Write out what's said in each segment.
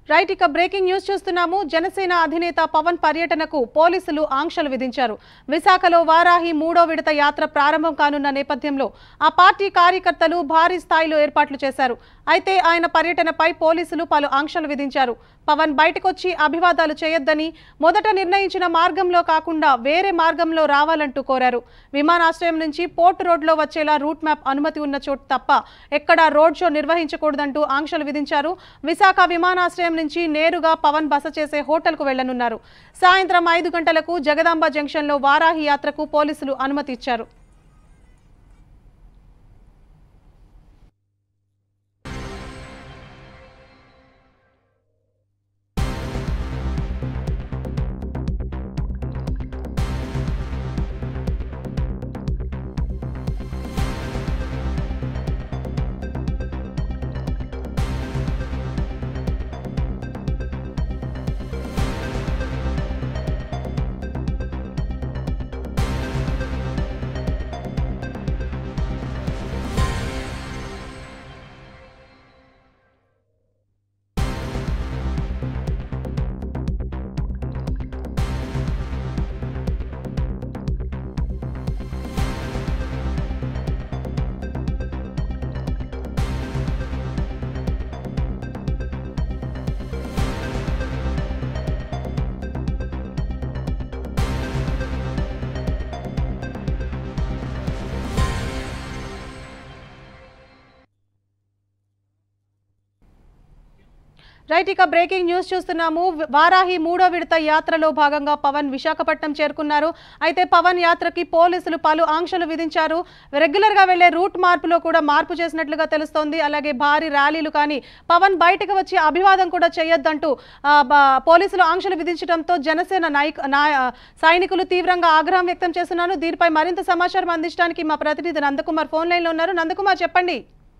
right ఇక breaking news చూస్తున్నాము జనసేన అధినేత పవన్ పర్యటనకు పోలీసులు ఆంక్షలు విధించారు విశాఖలో వారాహి మూడో విడత యాత్ర ప్రారంభం కానున్న నేపథ్యంలో ఆ పార్టీ కార్యకర్తలు భారీ స్థాయిలో ఏర్పాట్లు చేశారు అయితే ఆయన పర్యటనపై పోలీసులు పలు ఆంక్షలు విధించారు పవన్ బయటకొచ్చి అభివాదాలు చేయొద్దని మొదట నిర్ణయించిన మార్గంలో కాకుండా వేరే మార్గంలో రావాలంటూ కోరారు విమానాశ్రయం నుంచి పోర్ట్ రోడ్లో వచ్చేలా రూట్ మ్యాప్ అనుమతి ఉన్న చోటు తప్ప ఎక్కడా రోడ్ షో నిర్వహించకూడదంటూ ఆంక్షలు విధించారు విశాఖ విమానాశ్రయం నుంచి నేరుగా పవన్ బస చేసే హోటల్కు వెళ్లనున్నారు సాయంత్రం ఐదు గంటలకు జగదాంబ జంక్షన్లో వారాహి యాత్రకు పోలీసులు అనుమతి ఇచ్చారు రైట్ ఇక బ్రేకింగ్ న్యూస్ చూస్తున్నాము వారాహి మూడో విడత యాత్రలో భాగంగా పవన్ విశాఖపట్నం చేరుకున్నారు అయితే పవన్ యాత్రకి పోలీసులు పలు ఆంక్షలు విధించారు రెగ్యులర్ గా వెళ్లే రూట్ మార్పులో కూడా మార్పు చేసినట్లుగా తెలుస్తోంది అలాగే భారీ ర్యాలీలు కానీ పవన్ బయటకు వచ్చి అభివాదం కూడా చేయొద్దంటూ ఆ, బ- పోలీసులు ఆంక్షలు విధించడంతో జనసేన నాయక నాయ- సైనికులు తీవ్రంగా ఆగ్రహం వ్యక్తం చేస్తున్నారు దీనిపై మరింత సమాచారం అందించడానికి మా ప్రతినిధి నందకుమార్ ఫోన్ లైన్లో ఉన్నారు నందకుమార్ చెప్పండి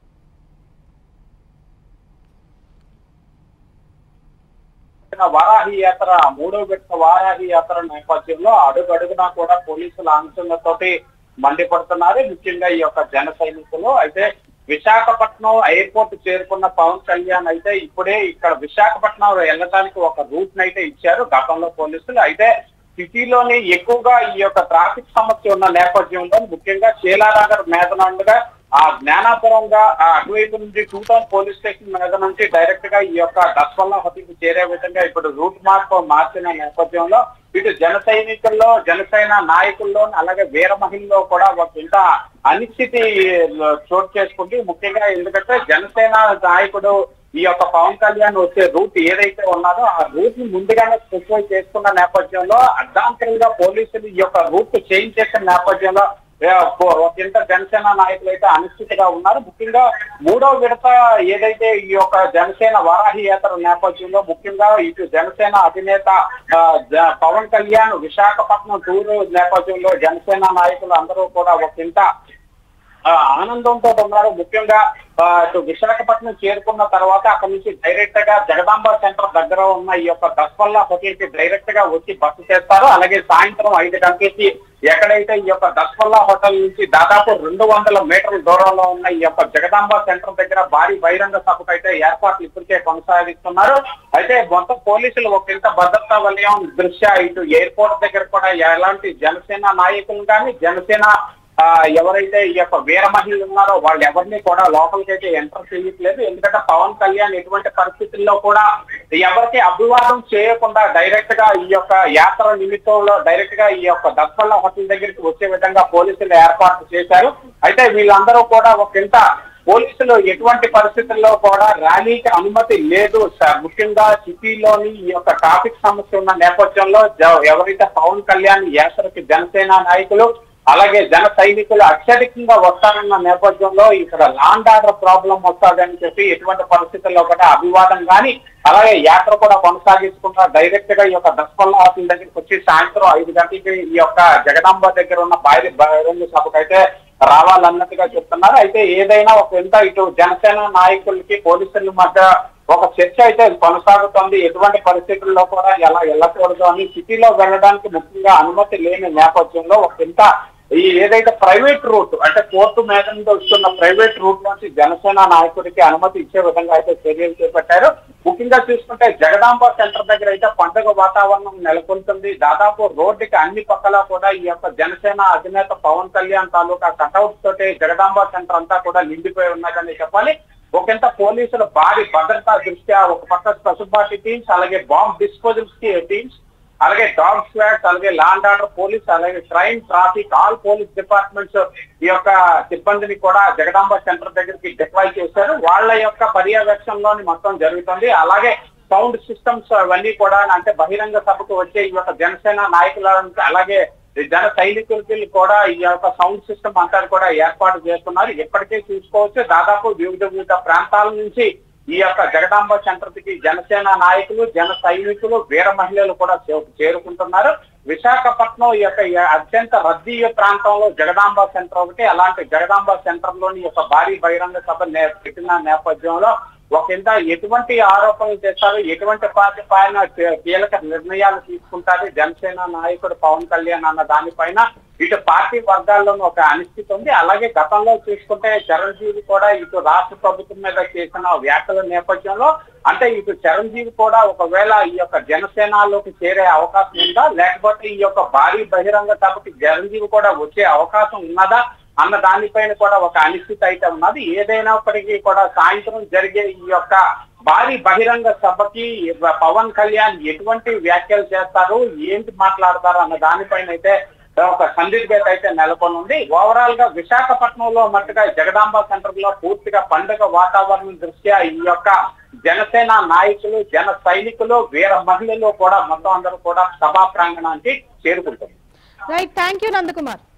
వారాహి యాత్ర మూడో విడత వారాహి యాత్ర నేపథ్యంలో అడుగడుగునా కూడా పోలీసుల ఆంక్షలతోటి మండిపడుతున్నారు ముఖ్యంగా ఈ యొక్క జన సైనికులు అయితే విశాఖపట్నం ఎయిర్పోర్ట్ చేరుకున్న పవన్ కళ్యాణ్ అయితే ఇప్పుడే ఇక్కడ విశాఖపట్నం వెళ్ళడానికి ఒక రూట్ అయితే ఇచ్చారు గతంలో పోలీసులు అయితే సిటీలోని ఎక్కువగా ఈ యొక్క ట్రాఫిక్ సమస్య ఉన్న నేపథ్యంలో ముఖ్యంగా శీలానగర్ మేదనండుగా ఆ జ్ఞానాపురంగా ఆ అటువైపు నుంచి టూ టౌన్ పోలీస్ స్టేషన్ మీద నుంచి డైరెక్ట్ గా ఈ యొక్క దస్వల్ల హోటల్కి చేరే విధంగా ఇప్పుడు రూట్ మార్క్ మార్చిన నేపథ్యంలో ఇటు జన సైనికుల్లో జనసేన నాయకుల్లో అలాగే వీర మహిళల్లో కూడా ఒక ఇంత అనిశ్చితి చోటు చేసుకుంది ముఖ్యంగా ఎందుకంటే జనసేన నాయకుడు ఈ యొక్క పవన్ కళ్యాణ్ వచ్చే రూట్ ఏదైతే ఉన్నారో ఆ రూట్ ని ముందుగానే స్పెసిఫై చేసుకున్న నేపథ్యంలో అర్ధాంతరంగా పోలీసులు ఈ యొక్క రూట్ చేంజ్ చేసిన నేపథ్యంలో ఏ, పో- ఒక ఇంత జనసేన నాయకులు అయితే అనిశ్చితిగా ఉన్నారు ముఖ్యంగా మూడో విడత ఏదైతే ఈ యొక్క జనసేన వారాహి యాత్ర నేపథ్యంలో ముఖ్యంగా ఇటు జనసేన అధినేత ఆ, జ- పవన్ కళ్యాణ్ విశాఖపట్నం టూరు నేపథ్యంలో జనసేన నాయకులు అందరూ కూడా ఒక ఇంత ఆ, ఆనందంతో ఉన్నారు ముఖ్యంగా ఆ, ఇటు విశాఖపట్నం చేరుకున్న తర్వాత అక్కడ నుంచి డైరెక్ట్ గా జగదాంబ సెంటర్ దగ్గర ఉన్న ఈ యొక్క దస్పల్లా హోటల్ కి డైరెక్ట్ గా వచ్చి బస్సు చేస్తారు అలాగే సాయంత్రం ఐదు గంటలకి ఎక్కడైతే ఈ యొక్క దస్పల్లా హోటల్ నుంచి దాదాపు రెండు వందల మీటర్ల దూరంలో ఉన్న ఈ యొక్క జగదాంబ సెంటర్ దగ్గర భారీ బహిరంగ సభకు అయితే ఏర్పాట్లు ఇప్పటికే కొనసాగిస్తున్నారు అయితే మొత్తం పోలీసులు ఒక ఇంత భద్రతా వలయం దృష్ట్యా ఇటు ఎయిర్పోర్ట్ దగ్గర కూడా ఎలాంటి జనసేన నాయకులు కానీ జనసేన ఆ, ఎవరైతే ఈ యొక్క వీర మహిళలు ఉన్నారో వాళ్ళు ఎవరిని కూడా లోపలికి అయితే ఎంటర్ చేయట్లేదు ఎందుకంటే పవన్ కళ్యాణ్ ఎటువంటి పరిస్థితుల్లో కూడా ఎవరికి అభివాదం చేయకుండా డైరెక్ట్ గా ఈ యొక్క యాత్ర నిమిత్తంలో డైరెక్ట్ గా ఈ యొక్క దత్పల్ల హోటల్ దగ్గరికి వచ్చే విధంగా పోలీసులు ఏర్పాటు చేశారు అయితే వీళ్ళందరూ కూడా ఒక ఇంత పోలీసులు ఎటువంటి పరిస్థితుల్లో కూడా ర్యాలీకి అనుమతి లేదు సార్ ముఖ్యంగా సిటీలోని ఈ యొక్క ట్రాఫిక్ సమస్య ఉన్న నేపథ్యంలో జ- ఎవరైతే పవన్ కళ్యాణ్ యాత్రకి జనసేన నాయకులు అలాగే జన సైనికులు అత్యధికంగా వస్తారన్న నేపథ్యంలో ఇక్కడ లాండ్ ఆర్డర్ ప్రాబ్లం వస్తాదని చెప్పి ఎటువంటి పరిస్థితుల్లో కూడా అభివాదం కానీ అలాగే యాత్ర కూడా కొనసాగించకుండా డైరెక్ట్ గా ఈ యొక్క దస్పల్ల ఆఫీస్ దగ్గరికి వచ్చి సాయంత్రం ఐదు గంటలకి ఈ యొక్క జగదాంబ దగ్గర ఉన్న భారీ బహిరంగ సభకు అయితే రావాలన్నట్టుగా చెప్తున్నారు అయితే ఏదైనా ఒక ఎంత ఇటు జనసేన నాయకులకి పోలీసుల మధ్య ఒక చర్చ అయితే కొనసాగుతోంది ఎటువంటి పరిస్థితుల్లో కూడా ఎలా వెళ్ళకూడదు అని సిటీలో వెళ్ళడానికి ముఖ్యంగా అనుమతి లేని నేపథ్యంలో ఒక ఇంత ఈ ఏదైతే ప్రైవేట్ రూట్ అంటే కోర్టు మీద నుండి వస్తున్న ప్రైవేట్ రూట్ నుంచి జనసేన నాయకుడికి అనుమతి ఇచ్చే విధంగా అయితే చర్యలు చేపట్టారు ముఖ్యంగా చూసుకుంటే జగదాంబ సెంటర్ దగ్గర అయితే పండుగ వాతావరణం నెలకొల్తుంది దాదాపు రోడ్డుకి అన్ని పక్కల కూడా ఈ యొక్క జనసేన అధినేత పవన్ కళ్యాణ్ తాలూకా కటౌట్ తోటి జగదాంబ సెంటర్ అంతా కూడా నిండిపోయి ఉన్నదని చెప్పాలి ఒకంత పోలీసుల భారీ భద్రతా దృష్ట్యా ఒక పక్క స్పెషల్ పార్టీ టీమ్స్ అలాగే బాంబ్ డిస్పోజల్స్ కి టీమ్స్ అలాగే డాగ్ స్క్వాడ్స్ అలాగే లాండ్ ఆర్డర్ పోలీస్ అలాగే crime traffic all police departments ఈ యొక్క సిబ్బందిని కూడా జగదాంబ సెంటర్ దగ్గరికి డిప్లాయ్ చేశారు వాళ్ళ యొక్క పర్యవేక్షణలోని మొత్తం జరుగుతుంది అలాగే సౌండ్ సిస్టమ్స్ అవన్నీ కూడా అంటే బహిరంగ సభకు వచ్చే ఈ యొక్క జనసేన నాయకుల అలాగే జన సైనికులకి కూడా ఈ యొక్క సౌండ్ సిస్టమ్ అంతా కూడా ఏర్పాటు చేస్తున్నారు ఇప్పటికే చూసుకోవచ్చు దాదాపు వివిధ వివిధ ప్రాంతాల నుంచి ఈ యొక్క జగదాంబ సెంటర్ కి జనసేన నాయకులు జన సైనికులు వీర మహిళలు కూడా చే- చేరుకుంటున్నారు విశాఖపట్నం ఈ యొక్క ఈ అత్యంత రద్దీ ప్రాంతంలో జగదాంబ సెంటర్ ఒకటి అలాంటి జగదాంబ సెంటర్ లోని ఈ యొక్క భారీ బహిరంగ సభ నే- పెట్టిన నేపథ్యంలో ఒక ఇంత ఎటువంటి ఆరోపణలు చేస్తారు ఎటువంటి పార్టీ పైన కీ- కీలక నిర్ణయాలు తీసుకుంటారు జనసేన నాయకుడు పవన్ కళ్యాణ్ అన్న దానిపైన ఇటు పార్టీ వర్గాల్లోనూ ఒక అనిశ్చితి ఉంది అలాగే గతంలో చూసుకుంటే చిరంజీవి కూడా ఇటు రాష్ట్ర ప్రభుత్వం మీద చేసిన వ్యాఖ్యల నేపథ్యంలో అంటే ఇటు చిరంజీవి కూడా ఒకవేళ ఈ యొక్క జనసేనలోకి చేరే అవకాశం ఉందా లేకపోతే ఈ యొక్క భారీ బహిరంగ సభకి చిరంజీవి కూడా వచ్చే అవకాశం ఉన్నదా అన్న దానిపైన కూడా ఒక అనిశ్చితి అయితే ఉన్నది ఏదైనప్పటికీ కూడా సాయంత్రం జరిగే ఈ యొక్క భారీ బహిరంగ సభకి పవన్ కళ్యాణ్ ఎటువంటి వ్యాఖ్యలు చేస్తారు ఏంటి మాట్లాడతారు అన్న దానిపైన అయితే ఒక సందిగ్ధత అయితే నెలకొని ఉంది ఓవరాల్ గా విశాఖపట్నంలో మట్టుగా జగదాంబ సెంటర్ లో పూర్తిగా పండుగ వాతావరణం దృష్ట్యా ఈ యొక్క జనసేన నాయకులు జన సైనికులు వీర మహిళలు కూడా మొత్తం అందరూ కూడా సభా ప్రాంగణానికి చేరుకుంటారు రైట్ థ్యాంక్ యూ నందకుమార్